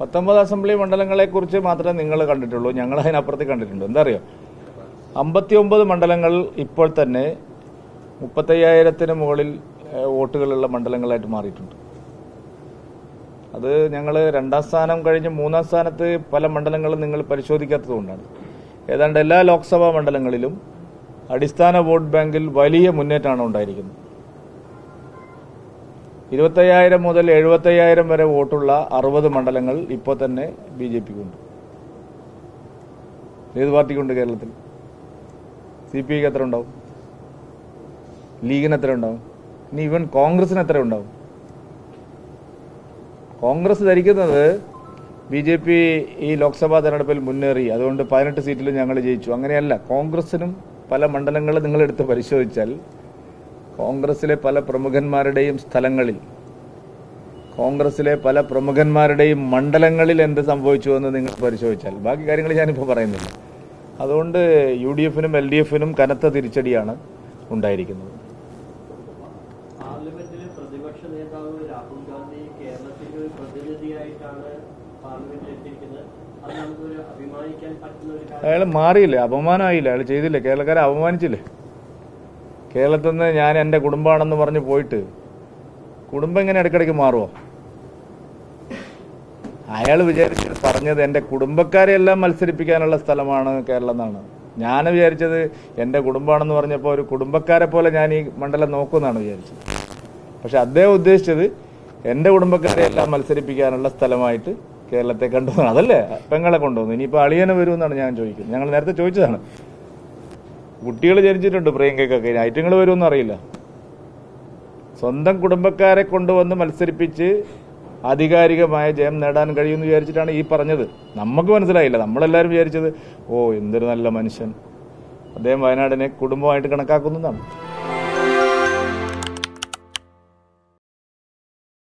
പത്തൊമ്പത് അസംബ്ലി മണ്ഡലങ്ങളെ കുറിച്ച് മാത്രമേ നിങ്ങൾ കണ്ടിട്ടുള്ളൂ ഞങ്ങൾ അതിനപ്പുറത്ത് കണ്ടിട്ടുണ്ട് എന്താ അറിയോ അമ്പത്തിയൊമ്പത് മണ്ഡലങ്ങൾ ഇപ്പോൾ തന്നെ മുപ്പത്തയ്യായിരത്തിന് മുകളിൽ ഏഹ്, വോട്ടുകളുള്ള മണ്ഡലങ്ങളായിട്ട് മാറിയിട്ടുണ്ട് അത് ഞങ്ങൾ രണ്ടാം സ്ഥാനം കഴിഞ്ഞ് മൂന്നാം സ്ഥാനത്ത് പല മണ്ഡലങ്ങളും നിങ്ങൾ പരിശോധിക്കാത്തത് കൊണ്ടാണ് ഏതാണ്ട് എല്ലാ ലോക്സഭാ മണ്ഡലങ്ങളിലും അടിസ്ഥാന വോട്ട് ബാങ്കിൽ വലിയ മുന്നേറ്റമാണ് ഉണ്ടായിരിക്കുന്നത് ഇരുപത്തയ്യായിരം മുതൽ എഴുപത്തയ്യായിരം വരെ വോട്ടുള്ള അറുപത് മണ്ഡലങ്ങൾ ഇപ്പോൾ തന്നെ ബി ജെ പിക്കുണ്ട് ഏത് പാർട്ടിക്കുണ്ട് കേരളത്തിൽ സി പി ഐക്ക് എത്ര ഉണ്ടാവും ലീഗിന് എത്ര ഉണ്ടാവും ഇനി ഈവൻ കോൺഗ്രസിന് എത്ര ഉണ്ടാവും കോൺഗ്രസ് ധരിക്കുന്നത് ബി ജെ പി ഈ ലോക്സഭാ തെരഞ്ഞെടുപ്പിൽ മുന്നേറി അതുകൊണ്ട് പതിനെട്ട് സീറ്റിലും ഞങ്ങൾ ജയിച്ചു അങ്ങനെയല്ല കോൺഗ്രസിനും പല മണ്ഡലങ്ങളും നിങ്ങളെടുത്ത് പരിശോധിച്ചാൽ കോൺഗ്രസിലെ പല പ്രമുഖന്മാരുടെയും സ്ഥലങ്ങളിൽ കോൺഗ്രസിലെ പല പ്രമുഖന്മാരുടെയും മണ്ഡലങ്ങളിൽ എന്ത് സംഭവിച്ചു എന്ന് നിങ്ങൾ പരിശോധിച്ചാൽ ബാക്കി കാര്യങ്ങൾ ഞാനിപ്പോൾ പറയുന്നില്ല അതുകൊണ്ട് യു ഡി എഫിനും എൽ ഡി എഫിനും കനത്ത തിരിച്ചടിയാണ് ഉണ്ടായിരിക്കുന്നത് പാർലമെന്റിലെ പ്രതിപക്ഷ നേതാവ് രാഹുൽ ഗാന്ധി കേരളത്തിന്റെ ഒരു പ്രതിനിധിയായിട്ടാണ് പാർലമെന്റിൽ എത്തിയിരിക്കുന്നത് അത് നമുക്കൊരു അഭിമാനിക്കാൻ പറ്റുന്ന ഒരു കാര്യം അയാൾ മാറിയില്ലേ അപമാനമായില്ല അയാൾ ചെയ്തില്ലേ കേരളക്കാരെ അപമാനിച്ചില്ലേ കേരളത്തിൽ നിന്ന് ഞാൻ എൻ്റെ കുടുംബമാണെന്ന് പറഞ്ഞ് പോയിട്ട് കുടുംബം ഇങ്ങനെ ഇടയ്ക്കിടയ്ക്ക് മാറുമോ അയാൾ വിചാരിച്ച് പറഞ്ഞത് എൻ്റെ കുടുംബക്കാരെ എല്ലാം മത്സരിപ്പിക്കാനുള്ള സ്ഥലമാണ് കേരളം എന്നാണ് ഞാൻ വിചാരിച്ചത് എൻ്റെ കുടുംബമാണെന്ന് പറഞ്ഞപ്പോൾ ഒരു കുടുംബക്കാരെ പോലെ ഞാൻ ഈ മണ്ഡലം നോക്കുമെന്നാണ് വിചാരിച്ചത് പക്ഷെ അദ്ദേഹം ഉദ്ദേശിച്ചത് എൻ്റെ കുടുംബക്കാരെ എല്ലാം മത്സരിപ്പിക്കാനുള്ള സ്ഥലമായിട്ട് കേരളത്തെ കണ്ടുവന്നു അതല്ലേ പെങ്ങളെ കൊണ്ടുവന്നു ഇനിയിപ്പോൾ അളിയനെ വരുമെന്നാണ് ഞാൻ ചോദിക്കുന്നത് ഞങ്ങൾ നേരത്തെ ചോദിച്ചതാണ് കുട്ടികൾ ജനിച്ചിട്ടുണ്ട് പ്രിയങ്കയ്ക്കൊക്കെ ഇനി ഐറ്റങ്ങൾ വരുമെന്ന് അറിയില്ല സ്വന്തം കുടുംബക്കാരെ കൊണ്ടുവന്ന് മത്സരിപ്പിച്ച് ആധികാരികമായ ജയം നേടാൻ കഴിയുമെന്ന് വിചാരിച്ചിട്ടാണ് ഈ പറഞ്ഞത് നമുക്ക് മനസ്സിലായില്ല നമ്മളെല്ലാവരും വിചാരിച്ചത് ഓ എന്തൊരു നല്ല മനുഷ്യൻ അദ്ദേഹം വയനാടിനെ കുടുംബമായിട്ട് കണക്കാക്കുന്നതാണ്